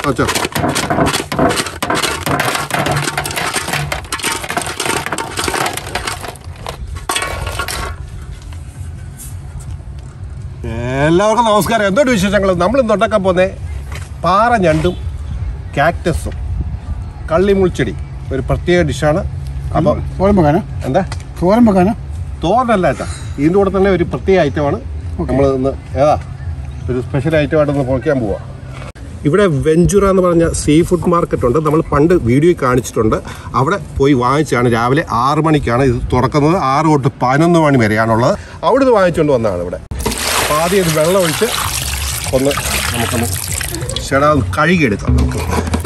അച്ഛാ എല്ലാവർക്കും നമസ്കാരം എന്തുകൊണ്ട് വിശേഷങ്ങൾ നമ്മൾ ഇന്ന് ഉണ്ടാക്കാൻ പോകുന്നത് പാറ ഞണ്ടും കാക്ടസും കള്ളിമുൾച്ചെടി ഒരു പ്രത്യേക ഡിഷാണ് അപ്പം തോരൻ വെക്കാനാ എന്താ തോരൻ വെക്കാനാ തോരനല്ല ഏട്ടാ ഇതിൻ്റെ കൂടെ തന്നെ ഒരു പ്രത്യേക ഐറ്റമാണ് നമ്മൾ ഇന്ന് ഏതാ ഒരു സ്പെഷ്യൽ ഐറ്റമായിട്ട് ഒന്ന് പൊളിക്കാൻ പോവാ ഇവിടെ വെഞ്ചുറ എന്ന് പറഞ്ഞ സീ ഫുഡ് മാർക്കറ്റ് ഉണ്ട് നമ്മൾ പണ്ട് വീഡിയോ കാണിച്ചിട്ടുണ്ട് അവിടെ പോയി വാങ്ങിച്ചാണ് രാവിലെ ആറ് മണിക്കാണ് ഇത് തുറക്കുന്നത് ആറ് തൊട്ട് പതിനൊന്ന് മണി വരെയാണുള്ളത് അവിടെ നിന്ന് വാങ്ങിച്ചുകൊണ്ട് വന്നതാണ് ഇവിടെ അപ്പോൾ ആദ്യം ഇത് വെള്ളം ഒഴിച്ച് ഒന്ന് നമുക്കൊന്ന് ചേടാ ഒന്ന് കഴുകിയെടുക്കാം നമുക്ക്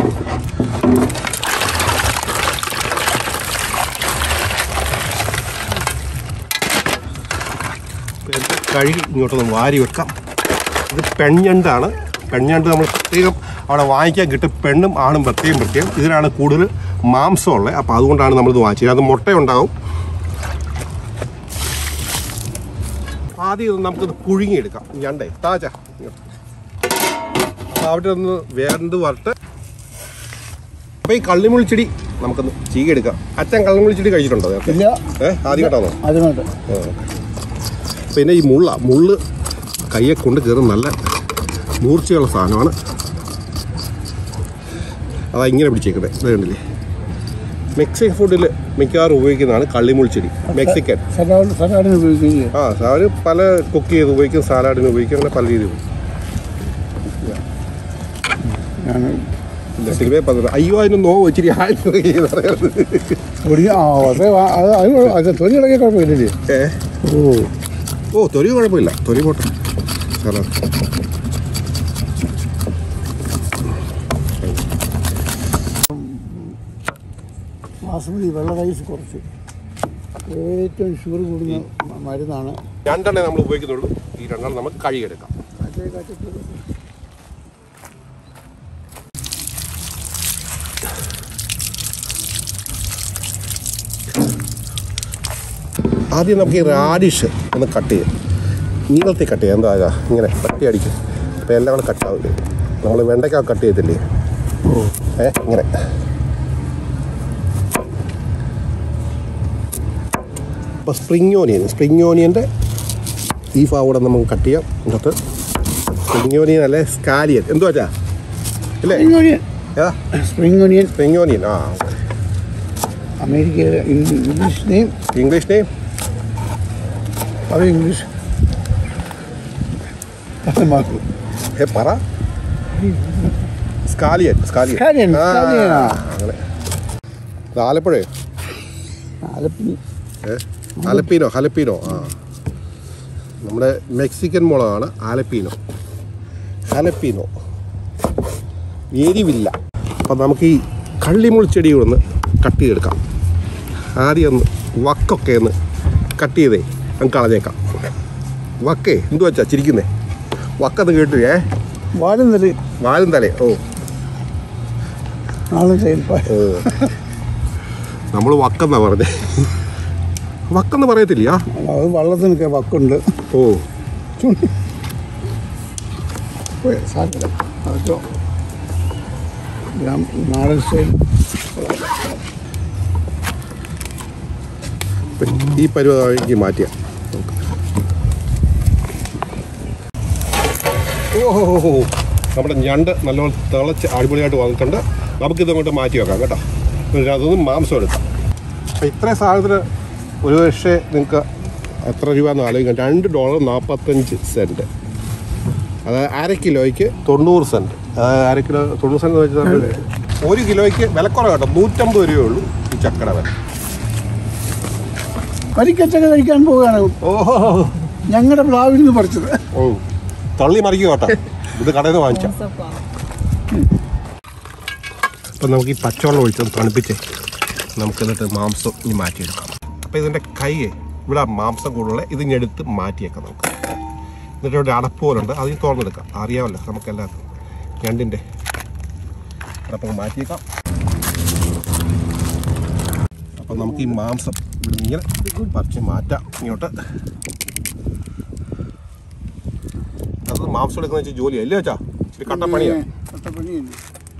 ഇത് കഴുകി ഇങ്ങോട്ടൊന്ന് വാരി വെക്കാം ഇത് പെൺഞണ്ടാണ് പെൺഞണ്ട് നമ്മൾ പ്രത്യേകം അവിടെ വാങ്ങിക്കാൻ കിട്ടും പെണ്ണും ആണും പ്രത്യേകം പ്രത്യേകം ഇതിനാണ് കൂടുതൽ മാംസം ഉള്ളത് അപ്പോൾ അതുകൊണ്ടാണ് നമ്മളിത് വാങ്ങിച്ചത് അത് മുട്ടയുണ്ടാവും ആദ്യം ഇത് നമുക്കിത് പുഴുങ്ങിയെടുക്കാം ഞണ്ടേ താജ അപ്പോൾ അവിടെ ഒന്ന് വേണ്ട് വരട്ട് അപ്പോൾ ഈ കള്ളിമുളിച്ചെടി നമുക്കൊന്ന് ചീകിയെടുക്കാം അച്ഛൻ കള്ളിമുളിച്ചെടി കഴിച്ചിട്ടുണ്ടോ നേരത്തെ ഇല്ല ഏഹ് ആദ്യം കേട്ടോ അതിനോട്ട് പിന്നെ ഈ മുള്ള മുള്ള് കയ്യെ കൊണ്ട് കയറും നല്ല മൂർച്ചയുള്ള സാധനമാണ് അതാ ഇങ്ങനെ പിടിച്ചേക്കുന്നത് ഇത് കണ്ടില്ലേ മെക്സിക്കൻ ഫുഡിൽ മിക്കവാറും ഉപയോഗിക്കുന്നതാണ് കള്ളിമുൾച്ചെടി മെക്സിക്കൻ സലാഡ് സലാഡിന് ഉപയോഗിക്കുകയും ആ അവർ പല കുക്ക് ചെയ്ത് ഉപയോഗിക്കും സാലാഡിന് ഉപയോഗിക്കും അങ്ങനെ പല രീതിയിൽ ഞാൻ ഇല്ല സിനിമയെ പറഞ്ഞു അയ്യോ അതിന് നോവ് ഇച്ചിരി ആയിരുന്നു എന്ന് പറയുന്നത് പൊടി ആ അതെ ആ, അത് അത് കുഴ- അത് തൊലി ഇളകിയ കുഴപ്പമില്ലേ ഏ ഓ ഓ തൊലി കുഴപ്പമില്ല തൊലി പോട്ടെ സാറാ ബാസുമതി വെള്ള റൈസ് കുറച്ച് ഏറ്റവും ഷുഗർ കൂടുന്ന മ- മരുന്നാണ് രണ്ടെണ്ണേ നമ്മൾ ഉപയോഗിക്കുന്നുള്ളൂ ഈ രണ്ടെണ്ണം നമുക്ക് കഴുകിയെടുക്കാം ആദ്യം നമുക്ക് ഈ റാഡിഷ് ഒന്ന് കട്ട് ചെയ്യാം നീളത്തിൽ കട്ട് ചെയ്യാം എന്താ ഇതാ, ഇങ്ങനെ കട്ടി അടിക്കും അപ്പോൾ എല്ലാം കൂടെ കട്ടാവില്ലേ നമ്മൾ വെണ്ടയ്ക്ക കട്ട് ചെയ്തില്ലേ ഏ ഇങ്ങനെ അപ്പോൾ സ്പ്രിങ് ഓനിയൻ സ്പ്രിങ് ഓനിയൻ്റെ ഈ ഭാഗം നമുക്ക് കട്ട് ചെയ്യാം എന്നിട്ട് സ്പ്രിങ് ഓനിയൻ അല്ലേ സ്കാലിയൻ എന്തു വെച്ചാ അല്ലേ സ്പ്രിംഗ് ഒനിയൻ ഏതാ സ്പ്രിംഗ് ഒനിയൻ സ്പ്രിങ് ഓനിയൻ ആ അമേരിക്കയിലെ English- English name English name അത് ഇംഗ്ലീഷ് അത് മാക്കും ഏ പറ സ്കാലിയൻ സ്കാലിയൻ സ്കാലിയൻ, ആ, സ്കാലിയൻ, ആ. അങ്ങനെ ഇത് ആലപ്പുഴയോ ആലപ്പി ഏ ആലപ്പീനോ ഹലപ്പീനോ ആ നമ്മുടെ മെക്സിക്കൻ മുളകാണ് ആലപ്പീനോ ഹലപ്പീനോ എരിവില്ല അപ്പം നമുക്ക് ഈ കള്ളിമുൾച്ചെടി ഒന്ന് കട്ട് ചെയ്തെടുക്കാം ആദ്യം ഒന്ന് വക്കൊക്കെ ഒന്ന് കട്ട് ചെയ്തേ അങ്ങ് കളഞ്ഞേക്കാം വക്കേ എന്തു വെച്ചാ ചിരിക്കുന്നേ വക്കത് കേട്ടു ഏ വാലും തലി വാലും തലേ ഓ നാളും ചെയ്യുമ്പോൾ നമ്മൾ വക്കെന്നാ പറഞ്ഞേ വക്കെന്ന് പറയത്തില്ല അത് വള്ളത്തിനൊക്കെ വക്കുണ്ട് ഓ സാധ്യത അതൊക്കെ ഗ്രാം നാടൻ സ്റ്റൈൽ ഈ പരുവമാക്കി മാറ്റിയ ഓഹോ നമ്മുടെ ഞണ്ട് നല്ലോണം തിളച്ച് അടിപൊളിയായിട്ട് വന്നിട്ടുണ്ട് നമുക്കിത് അങ്ങോട്ട് മാറ്റി വെക്കാം കേട്ടോ പിന്നെ അതൊന്ന് മാംസം എടുക്കാം അപ്പോൾ ഇത്രയും സാധനത്തിന് ഒരു പക്ഷേ നിങ്ങൾക്ക് എത്ര രൂപ എന്ന് ആലോചിക്കാം രണ്ട് ഡോളർ നാൽപ്പത്തഞ്ച് സെൻറ്റ് അതായത് അര കിലോയ്ക്ക് തൊണ്ണൂറ് സെൻറ്റ് അതായത് അര കിലോ തൊണ്ണൂറ് സെൻറ്റ് എന്ന് വെച്ചാൽ ഒരു കിലോയ്ക്ക് വിലക്കുറവ് കേട്ടോ നൂറ്റമ്പത് രൂപയേ ഉള്ളൂ ഈ ചക്കട വില വരിക്കച്ചക്ക കഴിക്കാൻ പോവുകയാണ് ഓഹോ ഞങ്ങളുടെ പ്ലാവിൽ നിന്ന് പറിച്ചത് ഓ തള്ളി മറിക്കുക കേട്ടോ ഇത് കടയിൽ നിന്ന് വാങ്ങിച്ച അപ്പം നമുക്ക് ഈ പച്ചവെള്ളം ഒഴിച്ചൊന്ന് തണുപ്പിച്ചേ നമുക്ക് എന്നിട്ട് മാംസം ഇനി മാറ്റിയെടുക്കാം അപ്പോൾ ഇതിൻ്റെ കൈ ഇവിടെ ആ മാംസം കൂടുതലുള്ള ഇത് ഇനി എടുത്ത് മാറ്റിയേക്കാം നമുക്ക് എന്നിട്ട് ഇവിടെ അടപ്പ് പോലുണ്ട് അത് ഈ തുറന്നെടുക്കാം അറിയാമല്ലോ നമുക്കെല്ലാവർക്കും ഞണ്ടിൻ്റെ അടപ്പ് മാറ്റിയേക്കാം അപ്പം നമുക്ക് ഈ മാംസം ഇവിടെ ഇങ്ങനെ പറിച്ച് മാറ്റാം ഇങ്ങോട്ട് അത് മാംസം എടുക്കുന്ന വെച്ചാൽ ജോലിയാ ഇല്ലേ വെച്ചാ ഇച്ചിരി കട്ടപ്പണിയാ കട്ടപ്പണിയല്ലേ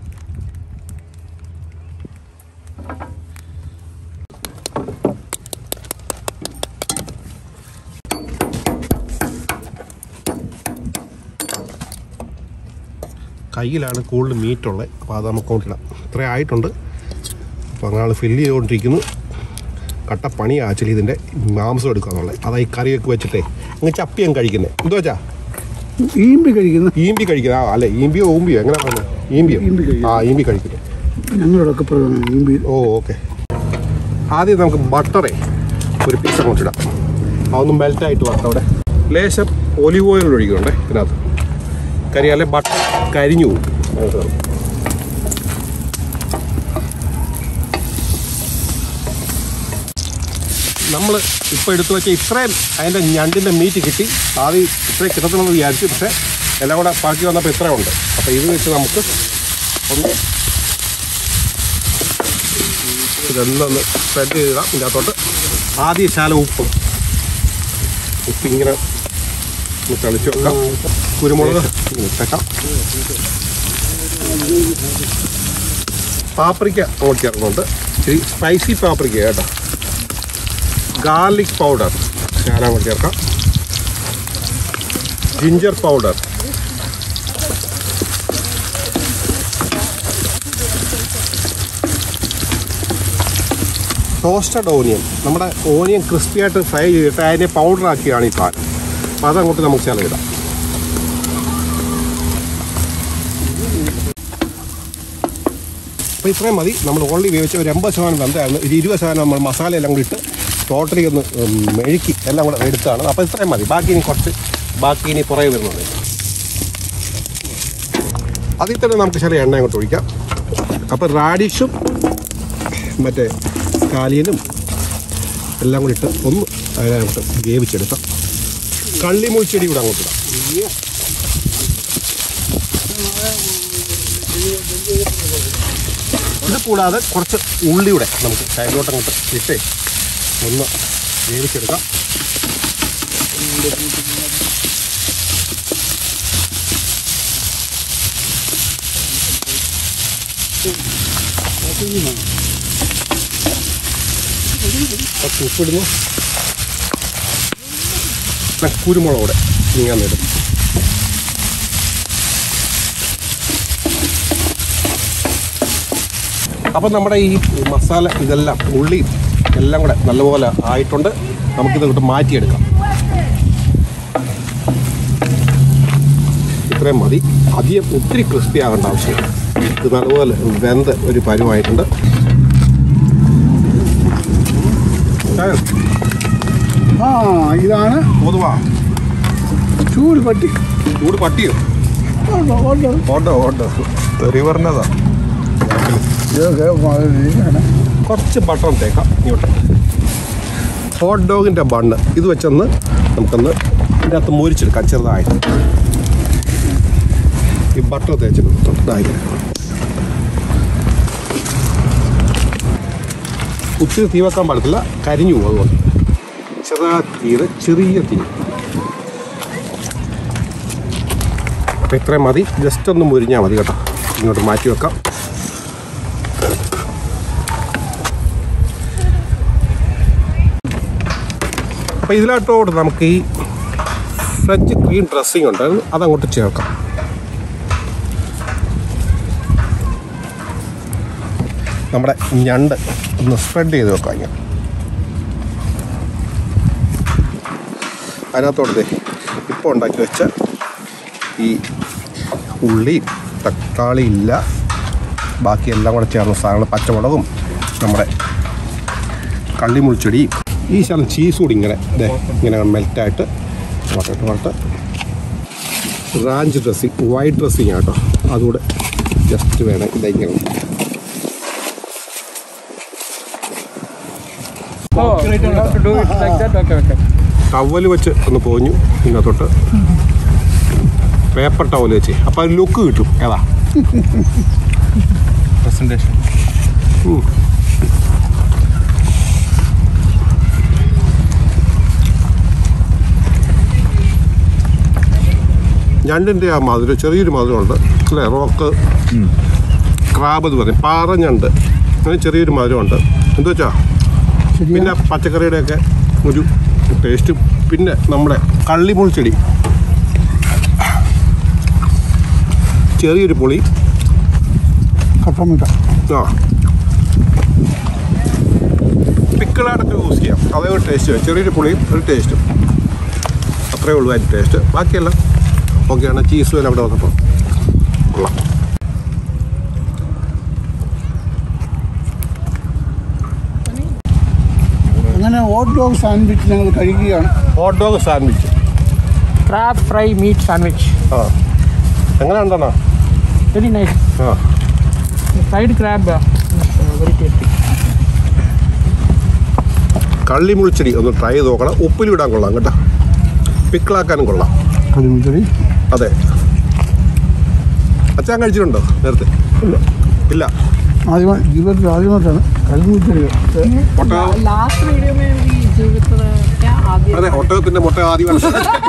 കയ്യിലാണ് കൂടുതൽ മീറ്റുള്ളത് അപ്പോൾ അത് നമുക്ക് കൊണ്ടിടാം ഇത്രയും ആയിട്ടുണ്ട് അപ്പോൾ അങ്ങനെ ഫില്ല് ചെയ്തുകൊണ്ടിരിക്കുന്നു കട്ട പണി ആക്ച്വലി ഇതിൻ്റെ മാംസം എടുക്കുക എന്നുള്ളത് അതാ ഈ കറിയൊക്കെ വെച്ചിട്ടേ അങ്ങ് ചപ്പിയും കഴിക്കുന്നത് എന്തോ വെച്ചാ ഈമ്പി കഴിക്കുന്ന ഈമ്പി കഴിക്കുന്നത് ആ അല്ലേ ഈമ്പിയോ ഓമ്പിയോ എങ്ങനെ പറയുന്നത് ഈമ്പിയോ ഈമ്പി കഴിക്കുന്നു. ആ ഈമ്പി കഴിക്കുന്നു ഞങ്ങളോടൊക്കെ പറയുന്നത് ഈമ്പി ഓ ഓക്കെ ആദ്യം നമുക്ക് ബട്ടറെ ഒരു പീസ് അങ്ങോട്ട് ഇടാം അതൊന്ന് മെൽറ്റായിട്ട് വരട്ടെ അവിടെ ലേശം ഒലിവ് ഓയിൽ ഒഴിക്കുന്നുണ്ടേ ഇതിനകത്ത് കരിയാലെ ബട്ടർ കരിഞ്ഞു പോകും അതിനകത്ത് കിടന്ന്. നമ്മൾ ഇപ്പോൾ എടുത്തു വെച്ച ഇത്രയും അതിൻ്റെ ഞണ്ടിൻ്റെ മീറ്റ് കിട്ടി ആദ്യം ഇത്രയും കിട്ടത്തില്ലെന്ന് വിചാരിച്ചു പക്ഷേ എല്ലാം കൂടെ ബാക്കി വന്നപ്പോൾ ഇത്രയും ഉണ്ട് അപ്പോൾ ഇത് വെച്ച് നമുക്ക് ഒന്ന് ഇതൊന്നൊന്ന് സ്പ്രെഡ് ചെയ്തിടാം ഇതിനകത്തോട്ട് ആദ്യം ശാല ഉപ്പ് ഉപ്പ് ഇങ്ങനെ ഒന്ന് തളിച്ച് വെക്കാം കുരുമുളക് ഇങ്ങനെ ഇട്ടേക്കാം പാപ്രിക്ക അങ്ങോട്ട് ചേർക്കുന്നുണ്ട് ഇച്ചിരി സ്പൈസി പാപ്രിക്ക കേട്ടോ ഗാർലിക് പൗഡർ ശാല അങ്ങോട്ട് ചേർക്കാം ജിഞ്ചർ പൗഡർ ടോസ്റ്റഡ് ഓനിയൻ നമ്മുടെ ഓനിയൻ ക്രിസ്പി ആയിട്ട് ഫ്രൈ ചെയ്തിട്ട് അതിനെ പൗഡർ ആക്കിയാണ് ഈ പാൻ അപ്പോൾ അതങ്ങോട്ട് നമുക്ക് ചില ഇടാം അപ്പോൾ ഇത്രയും മതി നമ്മൾ ഓൾറെഡി വേവിച്ച ഒരു എൺപത് ശതമാനം വെന്തമായിരുന്നു ഒരു ഇരുപത് ശതമാനം നമ്മൾ മസാല എല്ലാം കൂടി ഇട്ട് ടോട്ടലി ഒന്ന് ഉം, മെഴുക്കി എല്ലാം കൂടെ എടുത്താണ് അപ്പോൾ ഇത്രയും മതി ബാക്കി ഇനി കുറച്ച് ബാക്കി ഇനി പുറകെ വരുന്നുണ്ട് അതിൽ തന്നെ നമുക്ക് ചില എണ്ണ അങ്ങോട്ട് ഒഴിക്കാം അപ്പോൾ റാഡിഷും മറ്റേ കാലിയനും എല്ലാം കൂടി ഇട്ട് ഒന്ന് അതിനകത്ത് വേവിച്ചെടുക്കാം കള്ളിമുൾച്ചെടി കൂടെ അങ്ങോട്ട് ഇടാം ഇത് കൂടാതെ കുറച്ച് ഉള്ളിയുടെ നമുക്ക് സൈഡിലോട്ട് അങ്ങോട്ട് ഇട്ടേ ഒന്ന് വേവിച്ചെടുക്കാം കുറച്ച് ഉപ്പിടുന്നു പിന്നെ കുരുമുളകോടെ ഇങ്ങനെ ഇടും അപ്പം നമ്മുടെ ഈ മസാല ഇതെല്ലാം ഉള്ളിയും എല്ലാം കൂടെ നല്ലപോലെ ആയിട്ടുണ്ട് നമുക്കിത് ഇങ്ങോട്ട് മാറ്റിയെടുക്കാം ഇത്രയും മതി അധികം ഒത്തിരി ക്രിസ്പി ആകേണ്ട ആവശ്യമില്ല ഇത് നല്ലപോലെ വെന്ത് ഒരു പരുവായിട്ടുണ്ട് ആ ഇതാണ് പൊതുവാ ചൂട് പട്ടി ചൂട് പട്ടിയോ ഓട്ടോ, ഓട്ടോ. ഓട്ടോ ഓട്ടോ തെറി പറഞ്ഞതാ ഇതൊക്കെ ഇങ്ങനെ. കുറച്ച് ബട്ടർ തേക്കാം ഇങ്ങോട്ട് ഹോട്ട് ഡോഗിൻ്റെ ബണ്ണ് ഇത് വെച്ചൊന്ന് നമുക്കൊന്ന് ഇതിൻ്റെ അകത്ത് മുരിച്ചെടുക്കാം ചെറുതായിട്ട് ഈ ബട്ടർ തേച്ചിട്ട് ഇതായി ഒത്തിരി തീ വെക്കാൻ പാടില്ല കരിഞ്ഞു പോകും അതുകൊണ്ട് ചെറുതാ തീര് ചെറിയ തീ അപ്പം ഇത്രയും മതി ജസ്റ്റ് ഒന്ന് മുരിഞ്ഞാൽ മതി കേട്ടോ ഇങ്ങോട്ട് മാറ്റി വെക്കാം അപ്പോൾ ഇതിലോട്ടോട് നമുക്ക് ഈ ഫ്രഞ്ച് ക്രീം ഡ്രസ്സിങ് ഉണ്ട് അതങ്ങോട്ട് ചേർക്കാം നമ്മുടെ ഞണ്ട് ഒന്ന് സ്പ്രെഡ് ചെയ്ത് വെക്കാം ഇങ്ങനെ അതിനകത്തോട് ദേ ഇപ്പോൾ ഉണ്ടാക്കി വെച്ച ഈ ഉള്ളി തക്കാളി ഇല്ല ബാക്കി എല്ലാം കൂടെ ചേർന്ന സാധനങ്ങൾ പച്ചമുളകും നമ്മുടെ കള്ളിമുൾച്ചെടി ഈ ശകലം ചീസ് കൂടി ഇങ്ങനെ ദേ ഇങ്ങനെ മെൽറ്റായിട്ട് വട്ടിട്ട് വട്ട് റാഞ്ച് ഡ്രസ്സിങ് വൈറ്റ് ഡ്രസ്സിങ് ആട്ടോ അതുകൂടെ ജസ്റ്റ് വേണം ഇതെങ്ങനെ Oh, you have to do it like that? Okay, okay. Towel വെച്ച് ഒന്ന് പോഞ്ഞു ഇതിനകത്തോട്ട് പേപ്പർ ടവൽ വെച്ച് അപ്പോൾ അത് ലുക്ക് കിട്ടും ഏതാ Presentation. ഉം. ഞണ്ടിൻ്റെ ആ മധുരം ചെറിയൊരു മധുരമുണ്ട് അല്ലേ റോക്ക് ക്രാബ് എന്ന് പറയും പാറഞ്ഞണ്ട് അങ്ങനെ ചെറിയൊരു മധുരമുണ്ട് എന്താ വെച്ചാ പിന്നെ പച്ചക്കറിയുടെയൊക്കെ ഒരു ടേസ്റ്റും പിന്നെ നമ്മുടെ കള്ളിമുൾ ചെടി ചെറിയൊരു പുളി കട്ടമിട്ട ആ പിക്കിളായിട്ടൊക്കെ യൂസ് ചെയ്യാം അതേ ഒരു ടേസ്റ്റ് ചെറിയൊരു പുളിയും ഒരു ടേസ്റ്റും അത്രേ ഉള്ളൂ അതിൻ്റെ ടേസ്റ്റ് ബാക്കിയെല്ലാം ഓക്കെയാണ് ചീസും എല്ലാം അവിടെ വന്നപ്പോൾ കൊള്ളാം അങ്ങനെ ഹോട്ട് ഡോഗ് സാൻഡ്വിച്ച് ഞങ്ങൾ കഴിക്കുകയാണ് hot dog sandwich Crab fry meat sandwich. ആ എങ്ങനെ ഉണ്ടെന്നാ Very nice. ആ Fried crab. Uh, uh, very tasty. കള്ളിമുൾച്ചെടി ഒന്ന് ട്രൈ ചെയ്ത് നോക്കണം ഉപ്പിലും ഇടാൻ കൊള്ളാം കേട്ടോ പിക്കിളാക്കാനും കൊള്ളാം കരിമുച്ചടി അതെ അച്ഛൻ കഴിച്ചിട്ടുണ്ടോ നേരത്തെ ഇല്ല ആദ്യമായി ജീവിതത്തിൽ ആദ്യമായിട്ടാണ് കരിമുച്ചടി ഒട്ടക लास्ट वीडियो में भी जीवित क्या आगे അതെ ഒട്ടകത്തിന്റെ മുട്ട ആദ്യമാണ്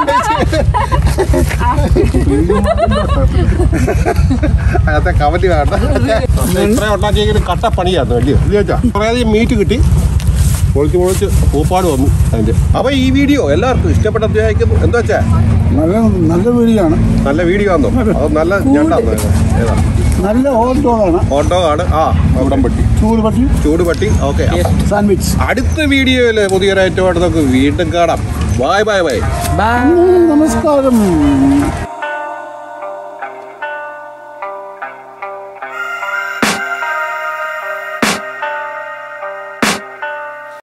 അതെ കമന്റ് വേണ്ട ഇത്ര ഒട്ടാക്കിയെങ്കിലും കട്ട പണിയായിരുന്നു വലിയ ഇല്ല കുറേയധികം മീറ്റ് കിട്ടി പൊളിച്ച് പൊളിച്ച് പൂപ്പാട് വന്നു അതിന്റെ അപ്പൊ ഈ വീഡിയോ എല്ലാവർക്കും ഇഷ്ടപ്പെട്ട അധ്യായിക്കുന്നു എന്താ വെച്ചാ നല്ല നല്ല വീഡിയോ ആണ് നല്ല വീഡിയോ ആണോ അത് നല്ല ഞണ്ടാന്നോ ഇത്? ഏതാ നല്ല ഹോട്ട് ഡോഗാണ് ഓട്ടോ ആണ് ആ ഉടമ്പട്ടി ചൂട് പട്ടി ചൂട് പട്ടി ഓക്കെ സാൻഡ്വിച്ച് അടുത്ത വീഡിയോയിൽ പുതിയൊരു ഐറ്റമായിട്ട് നമുക്ക് വീണ്ടും കാണാം ബൈ ബൈ ബൈ Bye. നമസ്കാരം